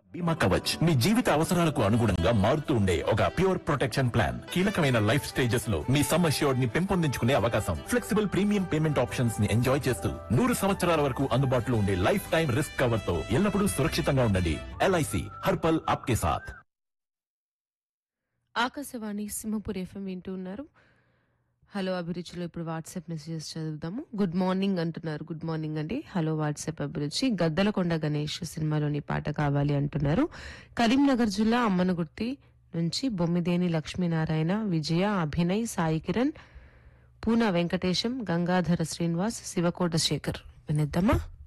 బీమా కవచ్ మీ జీవిత అవసరాలకు అనుగుణంగా మారుతూ ఉండే ఒక ప్యూర్ ప్రొటెక్షన్ ప్లాన్ కీలకమైన లైఫ్ స్టేజెస్ లో మీ సమ్ అష్యూర్డ్ ని పెంపొందించుకునే అవకాశం ఫ్లెక్సిబుల్ ప్రీమియం పేమెంట్ ఆప్షన్స్ ని ఎంజాయ్ చేస్తూ నూరు సంవత్సరాల వరకు అందుబాటులో ఉండే లైఫ్ టైం రిస్క్ కవర్ తో ఎల్లప్పుడూ సురక్షితంగా ఉండండి ఎల్ఐసి హర్పల్ ఆప్కే సాథ్ ఆకాశవాణి సింహపూర్ ఎఫ్ఎం వింటూ ఉన్నారు హలో అభిరుచిలో ఇప్పుడు వాట్సాప్ మెసేజెస్ చదువుదాము గుడ్ మార్నింగ్ అంటున్నారు గుడ్ మార్నింగ్ అండి హలో వాట్సాప్ అభిరుచి గద్దలకొండ గణేష్ సినిమాలోని పాట కావాలి అంటున్నారు కరీంనగర్ జిల్లా అమ్మనగుర్తి నుంచి బొమ్మిదేని లక్ష్మీనారాయణ విజయ అభినయ్ సాయి కిరణ్ పూనా వెంకటేశం గంగాధర శ్రీనివాస్ శివకోట శేఖర్ వినిద్దామా